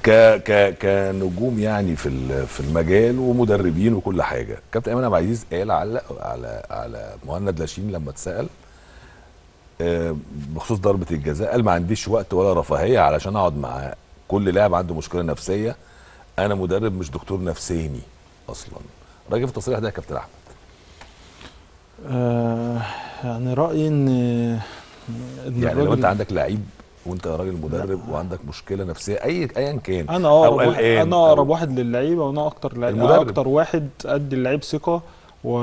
ك ك كنجوم يعني في ال- في المجال ومدربين وكل حاجه كابتن ايمن عبد العزيز قال على على على مهند لاشين لما اتسال آه، بخصوص ضربه الجزاء قال ما عنديش وقت ولا رفاهيه علشان اقعد مع كل لاعب عنده مشكله نفسيه انا مدرب مش دكتور نفساني اصلا راجل في التصريح ده يا كابتن احمد آه يعني رايي ان ان يعني لو الراجل- انت عندك لعيب وانت راجل مدرب وعندك مشكله نفسيه اي ايا كان انا اقرب أو واحد قلقان انا أو- اقرب واحد للعيبه وانا اكتر لعيب المدرب. اكتر واحد ادي اللعيب ثقه و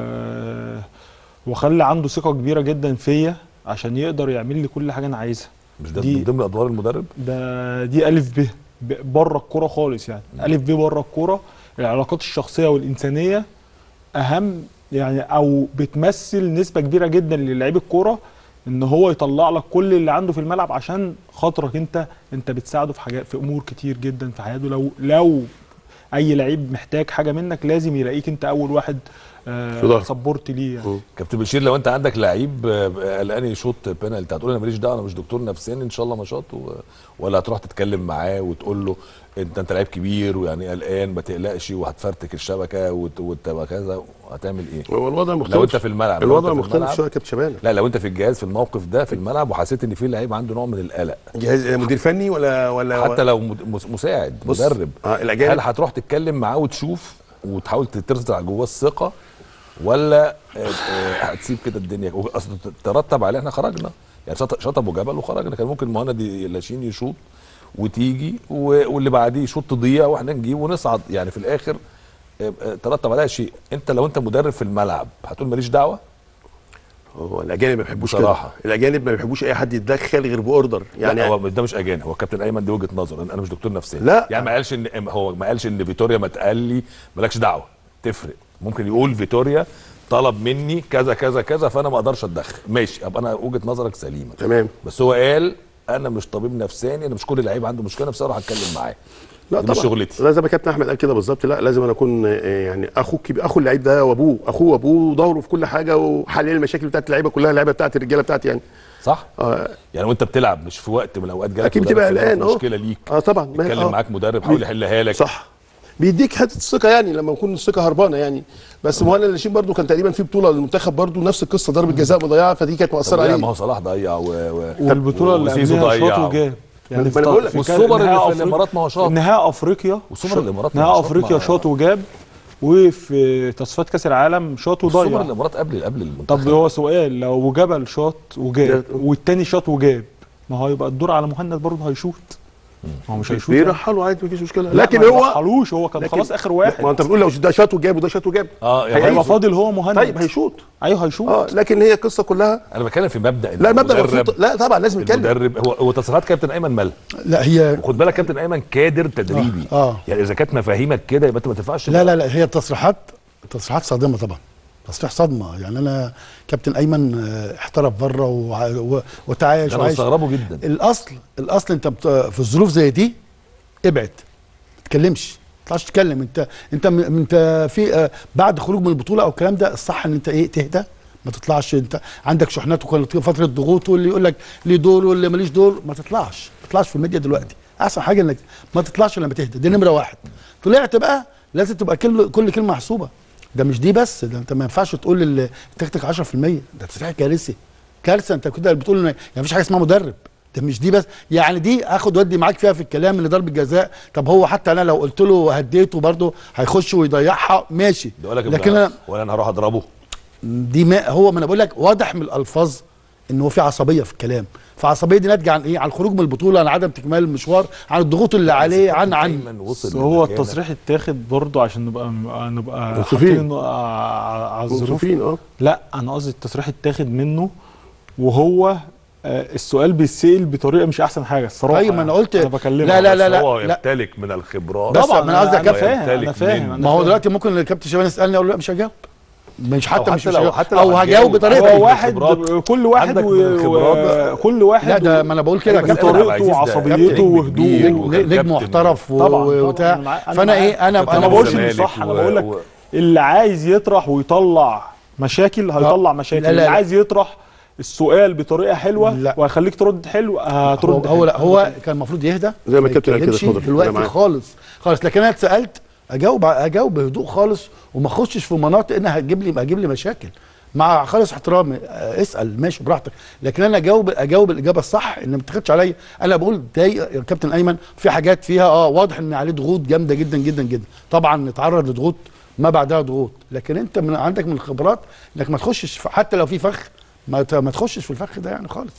واخلي عنده ثقه كبيره جدا فيا عشان يقدر يعمل لي كل حاجه انا عايزها مش ده دي- من ضمن ادوار المدرب ده دي الف ب ب- بره الكوره خالص يعني الف ب بره الكوره العلاقات الشخصيه والانسانيه اهم يعني او بتمثل نسبه كبيره جدا للعيب الكوره ان هو يطلع لك كل اللي عنده في الملعب عشان خاطرك انت انت بتساعده في حاجات في امور كتير جدا في حياته لو لو اي لعيب محتاج حاجه منك لازم يلاقيك انت اول واحد في آه ظهره. سبورت ليه يعني. كابتن بشير لو انت عندك لعيب آه، قلقان يشوط بينالتي هتقول انا ماليش دعوه انا مش دكتور نفساني ان شاء الله ما شاط و- ولا هتروح تتكلم معاه وتقول له انت انت لعيب كبير ويعني قلقان ما تقلقش وهتفرتك الشبكه وت- وتبقى كذا هتعمل ايه؟ هو الوضع مختلف لو انت في الملعب لو الوضع انت في مختلف الملعب- شويه يا كابتن شبانه لا لو انت في الجهاز في الموقف ده في الملعب وحسيت ان في لعيب عنده نوع من القلق جهاز مدير فني ولا ولا حتى لو مد- مس- مساعد بص، مدرب آه، الأجانب- هل هتروح تتكلم معاه وتشوف وتحاول ترزع جواه الثقه ولا آه، آه، هتسيب كده الدنيا اصل ترتب عليه احنا خرجنا يعني شط- شط ابو جبل وخرجنا كان ممكن مهند لاشين يشوط وتيجي و- واللي بعديه يشوط تضيع واحنا نجيب ونصعد يعني في الاخر آه، آه، ترتب عليها شيء انت لو انت مدرب في الملعب هتقول ماليش دعوه هو الاجانب ما بيحبوش بصراحة. كده الاجانب ما بيحبوش اي حد يتدخل غير باوردر يعني يعني لا هو ده مش اجانب هو كابتن ايمن دي وجهه نظر انا مش دكتور نفساني لا. يعني ما قالش ان هو ما قالش ان فيتوريا ما اتقال لي مالكش دعوه تفرق ممكن يقول فيتوريا طلب مني كذا كذا كذا فانا ما اقدرش اتدخل ماشي ابقى انا وجهه نظرك سليمه تمام بس هو قال انا مش طبيب نفساني انا مش كل لعيب عنده مشكله نفسيه اروح اتكلم معاه لا دي مش طبعا شغلتي لا زي ما كابتن احمد قال كده بالظبط لا لازم انا اكون آه، يعني اخوك كبير اخو اللعيب ده وابوه اخوه وابوه وظهره في كل حاجه وحل المشاكل بتاعت اللعيبه كلها اللعيبه بتاعت الرجاله بتاعتي يعني صح اه, يعني وانت بتلعب مش في وقت من الاوقات جالك أكيد مدرب بتبقى كده قلقان، في اه. مشكله ليك آه طبعا ما- يتكلم آه. معاك مدرب حاول يحلها لك صح بيديك حته الثقه يعني لما يكون الثقه هربانه يعني بس مهند لاشين برضو كان تقريبا في بطوله للمنتخب برضو نفس القصه ضربه جزاء مضيعه فدي كانت طب مؤثره لا، عليه ما هو صلاح ضيع و... و... والبطوله اللي وزيزو قبلها ضيع شاط و- وجاب ما أنا في بقول لك، في والسوبر اللي نهائي في أفريقيا- الإمارات ما هو شاط. نهائي افريقيا والسوبر شاط- الإمارات ما هو نهائي شاط افريقيا مع- شاط وجاب وفي تصفيات كاس العالم شاط السوبر وضيع الامارات قبل قبل المنتخب طب هو سؤال لو جبل شاط وجاب جاب. والتاني شاط وجاب ما هو يبقى الدور على مهند برضه هيشوط هو مش هيشوط يعني. بيرحلوا عادي مفيش مشكله لا، لكن ما هو رحلوش هو كان لكن- خلاص اخر واحد ما انت بتقول لو ده شاط وجاب وده شاط وجاب اه يا هيبقى هيبقى ريس. فاضل هو مهند طيب هيشوط ايوه هيشوط اه لكن هي القصه كلها انا بتكلم في مبدا إن لا مبدا المدرب- المفروض لا طبعا لازم نتكلم المدرب هو هو تصريحات كابتن ايمن مالها لا هي وخد بالك كابتن ايمن كادر تدريبي آه، آه. يعني اذا كانت مفاهيمك كده يبقى انت ما تنفعش لا لا لا هي تصريحات تصريحات صادمه طبعا تصريح صدمه يعني انا كابتن ايمن آه، احترف بره وع- و- وتعايش ده انا وعايش مستغربه جدا الاصل الاصل انت بت... في الظروف زي دي ابعد ما تتكلمش ما تطلعش تتكلم انت انت م... انت في آه، بعد خروج من البطوله او الكلام ده الصح ان انت ايه تهدى ما تطلعش انت عندك شحنات وكانت فتره ضغوط واللي يقول لك ليه دور واللي ماليش دور ما تطلعش ما تطلعش في الميديا دلوقتي احسن حاجه انك ما تطلعش لما تهدى دي نمره واحد طلعت بقى لازم تبقى كل كل كلمه محسوبه ده مش دي بس ده انت ما ينفعش تقول ال- تكتك 10% ده تصريح كارثي كارثه انت كده بتقول ان يعني مفيش حاجه اسمها مدرب ده مش دي بس يعني دي اخد ودي معاك فيها في الكلام ان ضربه جزاء طب هو حتى انا لو قلت له هديته برضه هيخش ويضيعها ماشي ده ولا لكن انا ولا انا هروح اضربه دي ما هو ما انا بقول لك واضح من الالفاظ ان هو في عصبيه في الكلام فالعصبيه دي ناتجه عن ايه عن الخروج من البطوله عن عدم تكمال المشوار عن الضغوط اللي عليه عن عن ايمن وصل بس هو لمكانة. التصريح اتاخد برضه عشان نبقى نبقى منصفين. حاطينه على الظروف منصفين اه لا انا قصدي التصريح اتاخد منه وهو آه، السؤال بيتسال بطريقه مش احسن حاجه الصراحه طيب ما انا قلت انا بكلمك لا لا لا بس لا هو لا يمتلك من الخبرات بس ما أنا قصدي يا انا كابتن فاهم انا يمتلك فاهم من- أنا ما هو فاهم. دلوقتي ممكن الكابتن شباب يسالني اقول له لا مش هجاوب مش حتى, أو مش حتى مش لو- هجاوب. حتى لو او هتجاوب هجاوب بطريقتي هو واحد خبرات. كل واحد عندك و... من الخبرات. و... كل واحد لا ده و- ما انا بقول كده يا بس كابتن عبد طريقته العزيز ده وعصبيته كابتن وهدوءه. كبير نجم وكان نجم كابتن محترف و- طبعا طبعا وبتاع أنا معاك- أنا فانا معاك. ايه انا كابتن انا انا ما بقول بقولش انه الزمالك صح انا و- بقول لك و- اللي عايز يطرح ويطلع مشاكل هيطلع مشاكل لا، لا، اللي لا. عايز يطرح السؤال بطريقه حلوه لا. وهيخليك ترد حلو هو, هترد هو حلو. لا هو كان المفروض يهدى زي ما الكابتن قال كده، يتكلمش اتفضل. أنا دلوقتي معاك. خالص خالص لكن انا اتسالت اجاوب اجاوب بهدوء خالص وما اخشش في مناطق انها هتجيب لي هتجيب لي مشاكل مع خالص احترامي آه، اسال ماشي براحتك لكن انا اجاوب اجاوب الاجابه الصح ان ما تاخدش عليا انا بقول ضايق يا كابتن ايمن في حاجات فيها اه واضح ان عليه ضغوط جامده جدا جدا جدا طبعا نتعرض لضغوط ما بعدها ضغوط لكن انت من عندك من الخبرات انك ما تخشش في حتى لو في فخ ما ت- ما تخشش في الفخ ده يعني خالص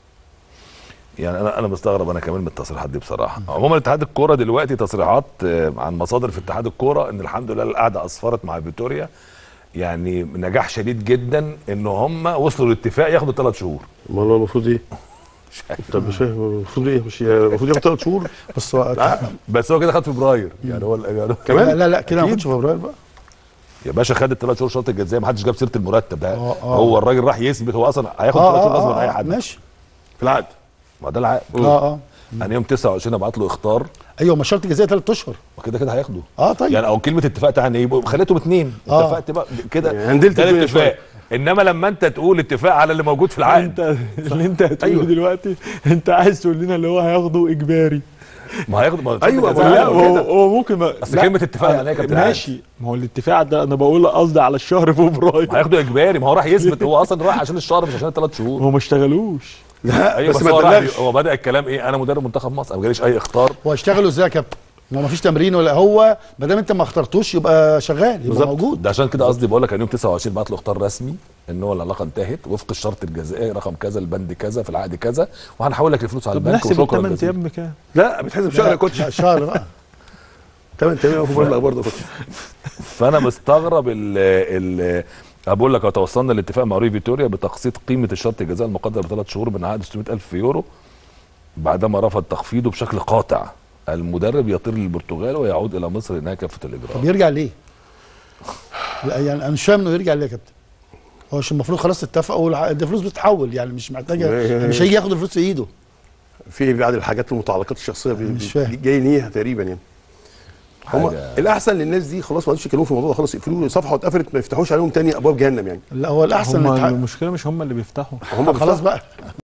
يعني انا انا مستغرب انا كمان من التصريحات دي بصراحه عموما اتحاد الكوره دلوقتي تصريحات آه، عن مصادر في اتحاد الكوره ان الحمد لله القعده اسفرت مع فيتوريا يعني نجاح شديد جدا ان هم وصلوا لاتفاق ياخدوا ثلاث شهور ما هو المفروض ايه؟ طب مش فاهم المفروض ايه؟ مش المفروض ياخد ثلاث شهور بس هو بس هو كده خد فبراير يعني هو يعني هو- كمان؟ لا لا لا كده ما أكيد. كنتش في فبراير بقى يا باشا خد الثلاث شهور شرط الجزائيه ما حدش جاب سيره المرتب ده آه، آه. هو الراجل راح يثبت هو اصلا هياخد ثلاث شهور غصب عن اي حد ماشي في العقد ما ده العقد اه اه انا يوم 29 ابعت له اختار ايوه ما شرط الجزائيه ثلاث اشهر وكده كده هياخده اه طيب يعني او كلمه اتفاق يعني يبقوا خليتهم اثنين آه. اتفقت بقى كده يعني هندلت ده الدنيا الاتفاق شوية. انما لما انت تقول اتفاق على اللي موجود في العقد انت اللي انت هتقوله أيوة. أيوة. دلوقتي انت عايز تقول لنا اللي هو هياخده اجباري ما هياخد ما أيوة، شرط ما الجزائي لا هو على هو, كده. هو ممكن ما اصل لا، كلمه اتفاق يعني ايه يا كابتن عادل؟ ماشي ما هو الاتفاق ده انا بقول قصدي على الشهر فبراير هياخده اجباري ما هو راح يثبت هو اصلا رايح عشان الشهر مش عشان الثلاث شهور هو ما اشتغلوش لا ايوه بس بس, ما هو راح تبلغش هو بدا الكلام ايه انا مدرب منتخب مصر انا ما جاليش اي اختار هو اشتغلوا ازاي يا كابتن؟ ما ما فيش تمرين ولا هو ما دام انت ما اخترتوش يبقى شغال يبقى بالظبط. موجود ده عشان كده قصدي بقول لك ان يوم 29 بعت له اختار رسمي ان هو العلاقه انتهت وفق الشرط الجزائي رقم كذا البند كذا في العقد كذا وهنحول لك الفلوس على طب البنك نحسب وشكرا الثمان جزيلا ايام بكام؟ لا بتحسب شهر يا كوتش لا، شهر بقى 8 8 في مبلغ برضه يا كوتش فانا مستغرب ال ال بقول لك توصلنا لاتفاق مع ري فيتوريا بتقسيط قيمه الشرط الجزائي المقدر بثلاث شهور من عقد 600000 يورو بعدما رفض تخفيضه بشكل قاطع المدرب يطير للبرتغال ويعود الى مصر لانها كافه طب الاجراءات يرجع ليه؟ لا يعني انا مش فاهم انه يرجع ليه يا كابتن هو مش المفروض خلاص اتفقوا والع- ده فلوس بتتحول يعني مش محتاجه مش هيجي ياخد الفلوس في ايده في بعض الحاجات المتعلقات الشخصيه بي- مش بي- فاهم. جاي نيها تقريبا يعني هم حاجة- الاحسن للناس دي خلاص ما عادش يتكلموا في الموضوع ده خلاص يقفلوا صفحه واتقفلت ما يفتحوش عليهم تاني ابواب جهنم يعني لا هو الاحسن هم نتح- المشكله مش هم اللي بيفتحوا هم خلاص بقى